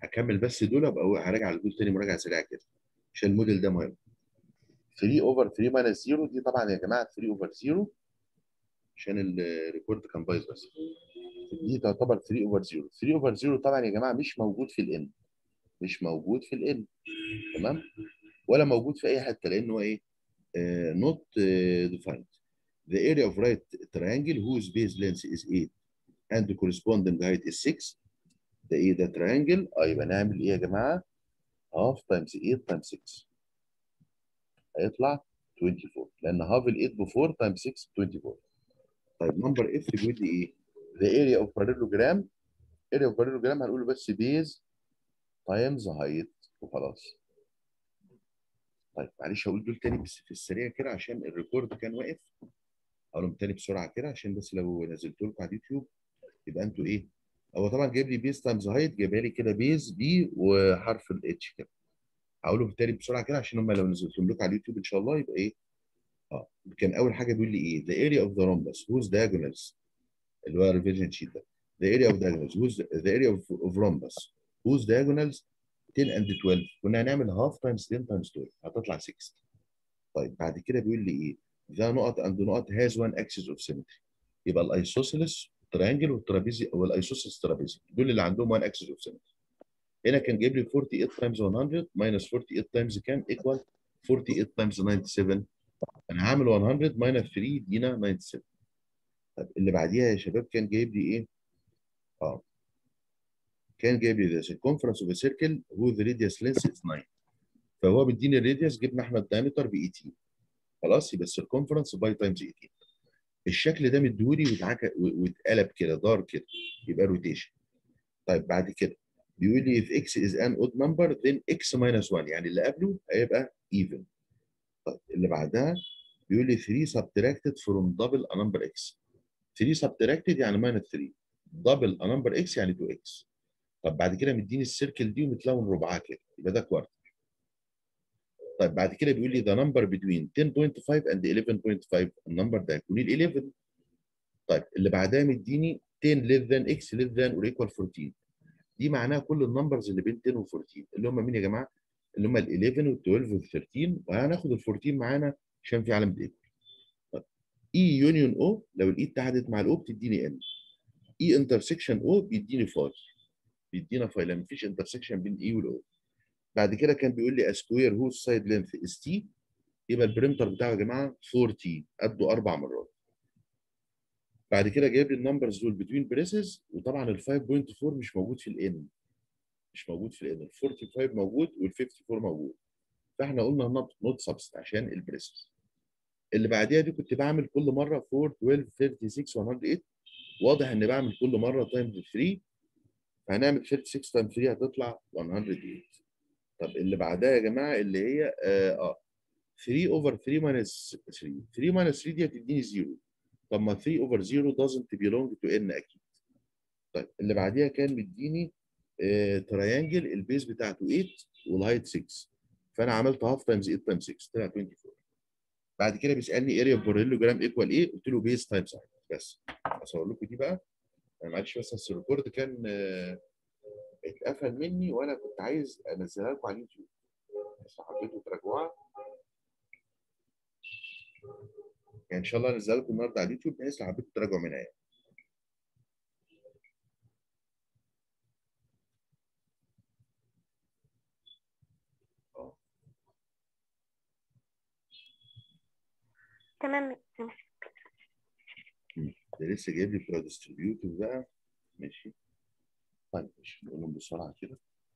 هكمل بس دول ابقى هراجع لدول تاني مراجعه سريعه كده عشان الموديل ده مهم 3 اوفر 3 ماينس 0 دي طبعا يا جماعه 3 اوفر 0 عشان الريكورد كان بايظ بس دي تعتبر 3 اوفر 0 3 اوفر 0 طبعا يا جماعه مش موجود في الان مش موجود في الان تمام ولا موجود في اي حته لانه ايه نوت ديفايند the area of right triangle whose base length is 8 and the corresponding height is 6 ده ايه ده triangle اه يبقى نعمل ايه يا جماعه half times 8 times 6 هيطلع 24 لان half ال 8 ب 4 times 6 24 طيب نمبر اف بيقول لي ايه the area of parallelogram area of parallelogram هنقول بس base times height وخلاص طيب معلش هقول دول تاني بس في السريع كده عشان الريكورد كان واقف اقولهم تاني بسرعه كده عشان بس لو نزلت لكم على اليوتيوب يبقى انتوا ايه هو طبعا جايب لي بيز تايمز هايت جايبها لي كده بيز بي وحرف الاتش كده هقولهم تاني بسرعه كده عشان هم لو نزلتهم لكم على اليوتيوب ان شاء الله يبقى ايه اه كان اول حاجه بيقول لي ايه the area of the rhombus whose diagonals اللي هو الريفيجن شيت ده the area of diagonals whose the area of, of rhombus whose diagonals 10 and 12 كنا هنعمل half times 10 times 12 هتطلع 60 طيب بعد كده بيقول لي ايه ذا نقط اند نقط has one axis of symmetry يبقى الايسوسيلس تريانجل والترابيزي والأيسوسيلس ترابيزي دول اللي عندهم one axis of symmetry هنا كان جايب لي 48 times 100 minus 48 times كام equal 48 times 97 انا هعمل 100 minus 3 يدينا 97 طب اللي بعديها يا شباب كان جايب لي ايه؟ اه كان جايب لي the circumference of a circle whose radius length is 9 فهو بيديني الراديوس جبنا احنا الدايمتر ب 18 خلاص يبقى السيركمفرنس باي تايمز 18 الشكل ده مديهولي واتعكى واتقلب كده دار كده يبقى روتيشن طيب بعد كده بيقول لي if x is an odd number then x minus 1 يعني اللي قبله هيبقى even طيب اللي بعدها بيقول لي 3 subtracted from double a number x 3 subtracted يعني minus 3 double a number x يعني 2x طب بعد كده مديني السيركل دي ومتلون ربعها كده يبقى ده كوارتر طيب بعد كده بيقول لي the number between 10.5 and 11.5 النمبر ده هيكون ال 11 طيب اللي بعدها مديني 10 less than x less than or equal 14 دي معناها كل النمبرز اللي بين 10 و 14 اللي هم مين يا جماعه؟ اللي هم ال 11 وال 12 وال 13 وهناخد ال 14 معانا عشان في علامه ايكوال طيب اي يونيون او لو الاي اتحدت مع الاو بتديني ان اي انترسكشن او بيديني فاي بيدينا فاي لما مفيش انترسكشن بين اي والاو بعد كده كان بيقول لي سكوير هوز سايد لينث از تي يبقى البريمتر بتاعه يا جماعه 4 تي قده اربع مرات بعد كده جايب لي النمبرز دول بتوين بريسز وطبعا ال 5.4 مش موجود في الان مش موجود في الان ال 45 موجود وال 54 موجود فاحنا قلنا نوت نوت سبست عشان البريسز اللي بعديها دي كنت بعمل كل مره 4 12 36 108 واضح ان بعمل كل مره تايمز 3 فهنعمل 36 تايمز 3 هتطلع 108 طب اللي بعدها يا جماعه اللي هي اه 3 اوفر 3 ماينس 3 3 ماينس 3 دي هتديني 0 طب ما 3 اوفر 0 doesn't belong to n اكيد طيب اللي بعديها كان مديني آه تريانجل البيز بتاعته 8 والهايت 6 فانا عملت هاف تايمز 8 تايمز 6 طلع 24 بعد كده بيسالني اريا باراليلوجرام ايكوال ايه قلت له بيز تايمز هايت بس اصور لكم دي بقى انا معلش بس الريكورد كان آه اتقفل مني وانا كنت عايز انزلها لكم على اليوتيوب بس حبيتوا تراجعوها يعني ان شاء الله انزلها لكم النهارده على اليوتيوب بحيث لو حبيتوا تراجعوا منها يعني. تمام ده لسه جايب لي بتوع ديستريبيوتور بقى ماشي طيب ماشي نقولهم بسرعه كده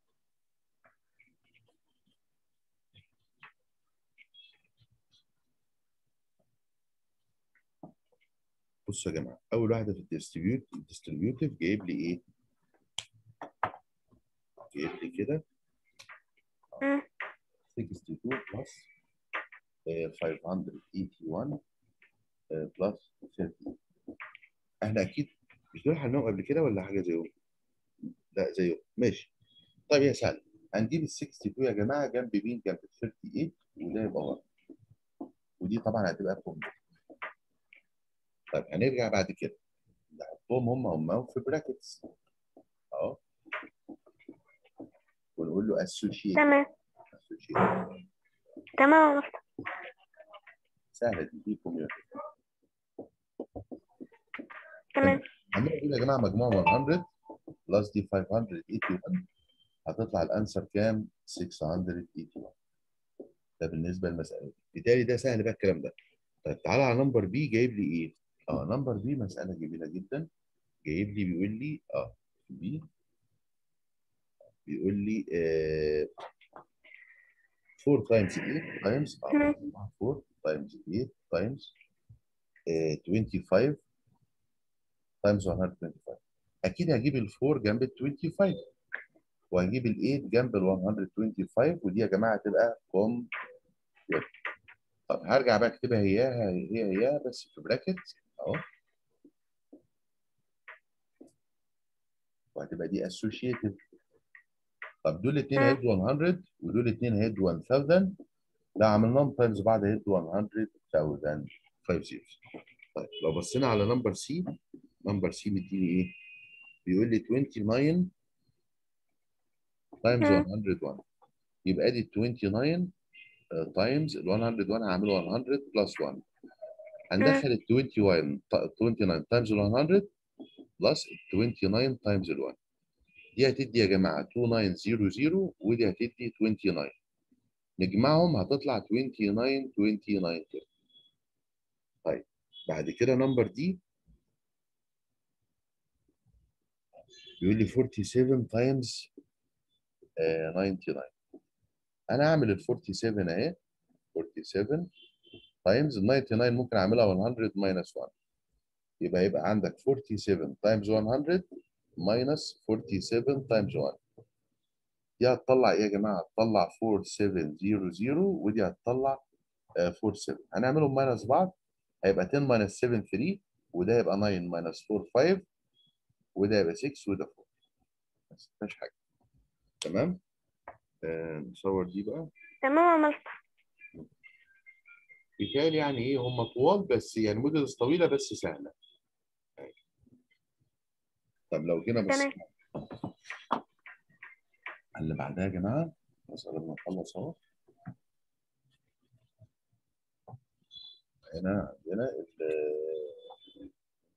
بصوا يا جماعه اول واحده في الديستريبيوت الديستريبيوتيف جايب لي ايه؟ جايب لي كده 62 بلس 581 بلس 30 احنا اكيد مش دول حلناهم قبل كده ولا حاجه زيهم؟ لا زيهم ماشي طيب يا سهل هنجيب ال 62 يا جماعه جنب مين؟ جنب ال 38 وده يبقى 1 ودي طبعا هتبقى كومبليت طيب هنرجع بعد كده نحطهم هم هم في براكتس اهو ونقول له associate تمام associate تمام يا مستر سهله دي دي community تمام هنقول يا جماعه مجموع 100 بلس دي 581 هتطلع الانسر كام 681 ده بالنسبه للمساله دي بالتالي ده سهل بقى الكلام ده طيب تعالى على نمبر بي جايب لي ايه اه نمبر بي مساله جميله جدا جايب لي بيقول لي اه بي بيقول لي آه 4 تايمز 8 تايمز اه 4 تايمز 8 تايمز 25 تايمز 125 اكيد هجيب ال 4 جنب ال 25 وهجيب ال 8 جنب ال 125 ودي يا جماعه تبقى كوم طب هرجع بقى اكتبها هياها هي هي بس في براكت اهو وهتبقى دي associated طب دول الاثنين مم. هيدوا 100 ودول الاثنين هيدوا 1000 لو عملناهم تايمز بعض هيدوا 100000 5 zeros طيب لو بصينا على نمبر سي نمبر سي مديني ايه؟ بيقول لي 29 تايمز مم. 101 يبقى ادي 29 تايمز ال 101 هعمله 100 بلس 1 هندخل ال 21 ط- 29 تايمز ال 100 بلس ال 29 تايمز ال 1 دي هتدي يا جماعه 2900 ودي هتدي 29 نجمعهم هتطلع 29 29 كده طيب بعد كده نمبر دي بيقول لي 47 تايمز 99 انا هعمل ال 47 اهي 47 تايمز ال 99 ممكن اعملها 100 ماينس 1 يبقى يبقى عندك 47 تايمز 100 ماينس 47 تايمز 1 دي هتطلع ايه يا جماعه؟ هتطلع 4700 ودي هتطلع آه، 47 هنعملهم ماينس بعض هيبقى 10 ماينس 7 3 وده يبقى 9 ماينس 4 5 وده يبقى 6 وده 4 بس مفيش حاجه تمام؟ آه نصور دي بقى تمام يا مستر بالتالي يعني ايه هم طوال بس يعني موديلز طويله بس سهله طب لو جينا بس تمام اللي بعدها يا جماعه بس قبل ما نخلص اهو هنا عندنا ال-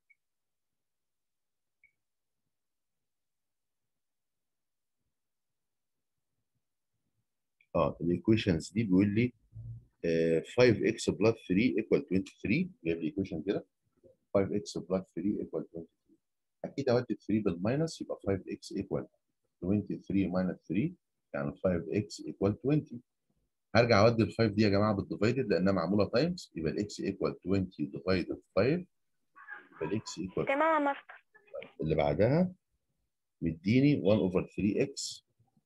اه الايكويشنز دي بيقول لي آه، 5x بلس 3 equal 23 جايب لي ايكويشن كده 5x بلس 3 equal 23 اكيد اودي 3 بالماينس يبقى 5x equal 23 minus 3 يعني 5x equal 20 هرجع اودي ال 5 دي يا جماعه بالديفايدد لانها معموله تايمز يبقى الاكس equal 20 divided 5 يبقى الاكس equal تمام يا مستر اللي بعدها مديني 1 over 3x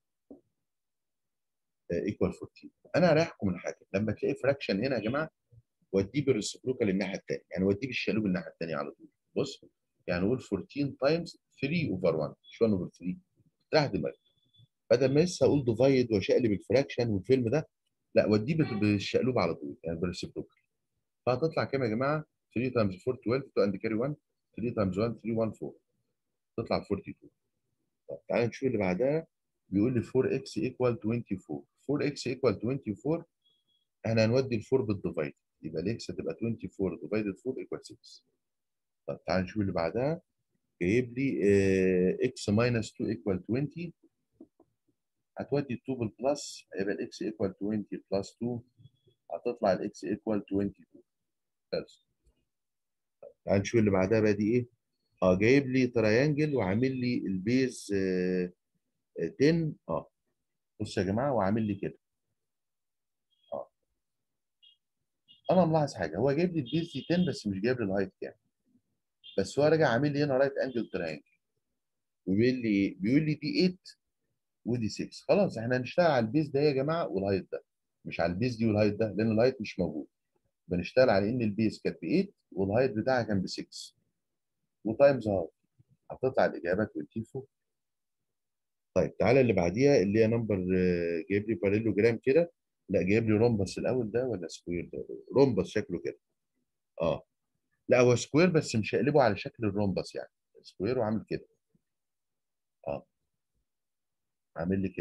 ايكوال 14 انا هريحكم من حاجه لما تلاقي فراكشن هنا يا جماعه وديه بالريسبروكال الناحيه الثانيه يعني وديه بالشالوب الناحيه الثانيه على طول بص يعني نقول 14 تايمز 3 اوفر 1 مش 1 اوفر 3 راح دماغي بدل ما لسه اقول ديفايد واشقلب الفراكشن والفيلم ده لا وديه بال- بالشقلوب على طول يعني بالريسبروكال فهتطلع كام يا جماعه 3 تايمز 4 12 2 اند كاري 1 3 تايمز 1 3 1 4 تطلع 42 طب تعالى نشوف اللي بعدها بيقول لي 4x equal 24 4x equal 24 احنا هنودي ال 4 بالديفايد يبقى الاكس هتبقى 24 ديفايدد 4 equal 6 طب تعالى نشوف اللي بعدها جايب لي آه، x minus 2 equal 20 هتودي ال 2 بالبلس هيبقى الاكس equal 20 بلس 2 هتطلع الاكس equal 22 بس تعالى نشوف اللي بعدها بقى دي ايه اه جايب لي تريانجل وعامل لي البيز آه، آه، 10 اه بص يا جماعه وعامل لي كده اه انا ملاحظ حاجه هو جايب لي البيز دي 10 بس مش جايب لي الهايت كام بس هو راجع عامل لي هنا رايت انجل تريانجل وبيقول لي بيقول لي دي 8 ودي 6 خلاص احنا هنشتغل على البيز ده يا جماعه والهايت ده مش على البيز دي والهايت ده لان الهايت مش موجود بنشتغل على ان البيز كانت ب 8 والهايت بتاعها كان ب 6 وتايمز هاف هتطلع الاجابه 24 طيب تعالى اللي بعديها اللي هي نمبر آه، جايب لي باريلوجرام كده لا جايب لي رومبس الاول ده ولا سكوير ده رومبس شكله كده اه لا هو سكوير بس مش هقلبه على شكل الرومبس يعني سكوير وعامل كده اه عامل لي كده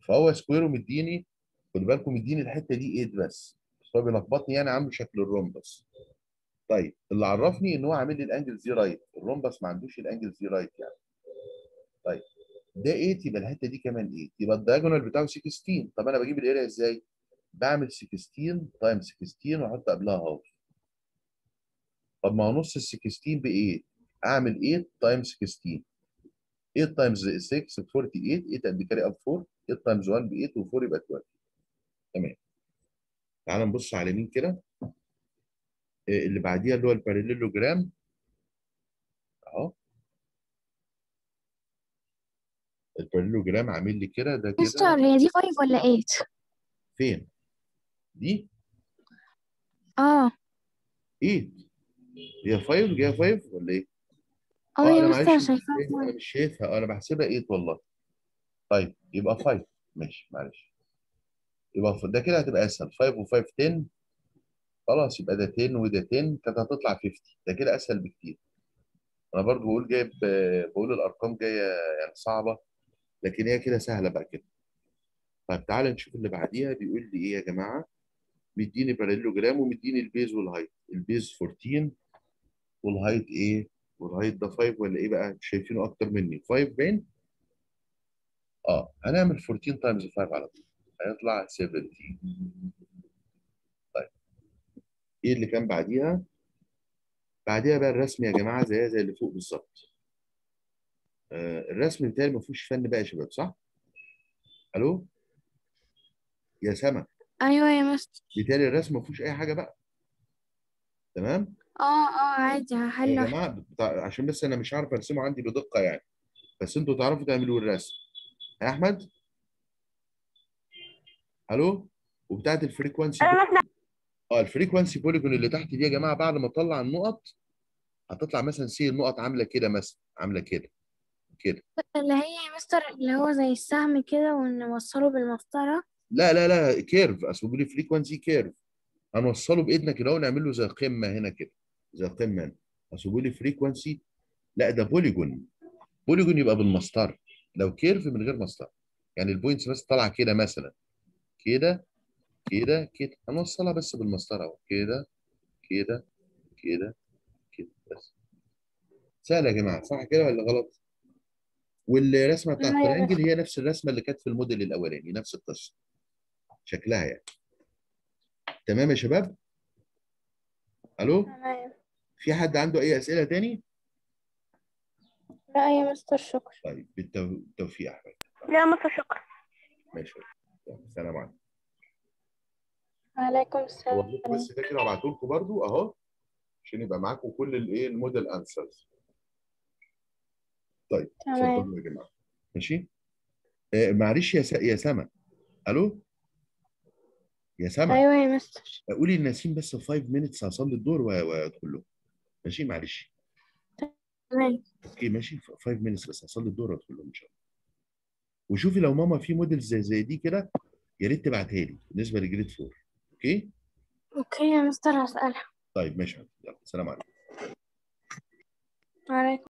فهو سكوير ومديني خدوا بالكم مديني الحته دي 8 بس بس هو بيلخبطني يعني عامله شكل الرومبس طيب اللي عرفني ان هو عامل لي الانجل زي رايت الرومبس ما عندوش الانجل زي رايت يعني طيب ده 8 يبقى الحته دي كمان 8 يبقى الدايجونال بتاعه 16 طب انا بجيب الاريا ازاي؟ بعمل 16 تايم 16 واحط قبلها هاف طب ما هو نص ال 16 ب 8 اعمل 8 تايم 16 8 تايمز 6 48 8 قد كاري اب 4 8 تايمز 1 ب 8 و4 يبقى 12 تمام تعال نبص على مين كده إيه اللي بعديها اللي هو الباراليلوجرام اهو الباراليلوجرام عامل لي كده ده مستر كده هي دي 5 ولا 8 فين؟ دي اه 8 هي 5 جايه 5 ولا ايه؟ اه يا انا مستر معلش مش شايفاها شايفها انا مش شايفها انا بحسبها 8 والله طيب يبقى 5 ماشي معلش يبقى ف- ده كده هتبقى اسهل 5 و5 10 خلاص يبقى ده 10 وده 10 كانت هتطلع 50 ده كده اسهل بكتير انا برضو بقول جايب آه، بقول الارقام جايه يعني صعبه لكن هي كده سهله بقى كده طيب تعالى نشوف اللي بعديها بيقول لي ايه يا جماعه مديني باراليلوجرام ومديني البيز والهايت البيز 14 والهايت ايه والهايت ده 5 ولا ايه بقى شايفينه اكتر مني 5 باين اه هنعمل 14 تايمز 5 على طول هيطلع 17 طيب ايه اللي كان بعديها بعديها بقى الرسم يا جماعه زيها زي اللي فوق بالظبط آه الرسم بتاعي ما فيهوش فن بقى يا شباب صح الو يا سما ايوه يا مستر بالتالي الرسم ما فيهوش اي حاجه بقى تمام اه اه عادي هحل يا واحد. جماعه بتاع... عشان بس انا مش عارف ارسمه عندي بدقه يعني بس انتوا تعرفوا تعملوا الرسم يا احمد الو وبتاعت الفريكوانسي انا مثلا اه الفريكوانسي بوليجون اللي تحت دي يا جماعه بعد ما اطلع النقط هتطلع مثلا سي النقط عامله كده مثلا عامله كده كده اللي هي يا مستر اللي هو زي السهم كده ونوصله بالمسطرة لا لا لا كيرف اصل بيقول لي فريكوانسي كيرف هنوصله بايدنا كده ونعمل له زي قمه هنا كده زي قمه هنا اصل بيقول لي فريكوانسي لا ده بوليجون بوليجون يبقى بالمسطره لو كيرف من غير مسطره يعني البوينتس بس طالعه كده مثلا كده كده كده هنوصلها بس بالمسطره اهو كده كده كده كده بس سهله يا جماعه صح كده ولا غلط؟ والرسمه بتاعت أيوة. الترينجل هي نفس الرسمه اللي كانت في الموديل الاولاني نفس القصه شكلها يعني تمام يا شباب؟ الو تمام في حد عنده اي اسئله تاني؟ لا يا مستر شكرا طيب بالتو- بالتوفيق يا احمد لا مصر شكرا ماشي يلا، السلام عليكم وعليكم السلام هو لكم بس ده كده هبعته لكم برضو اهو عشان يبقى معاكم كل الايه الموديل انسرز طيب تمام اتفضلوا يا جماعه ماشي آه معلش يا س... يا سما الو يا سما ايوه يا مستر قولي لنسيم بس 5 مينتس هصلي الدور و- وادخل له ماشي معلش تمام اوكي ماشي 5 مينتس بس هصلي الدور وادخل له ان شاء الله وشوفي لو ماما في موديلز زي زي دي كده يا ريت تبعتها لي بالنسبه لجريد 4 اوكي اوكي يا مستر هسألها طيب ماشي يلا سلام عليكم وعليكم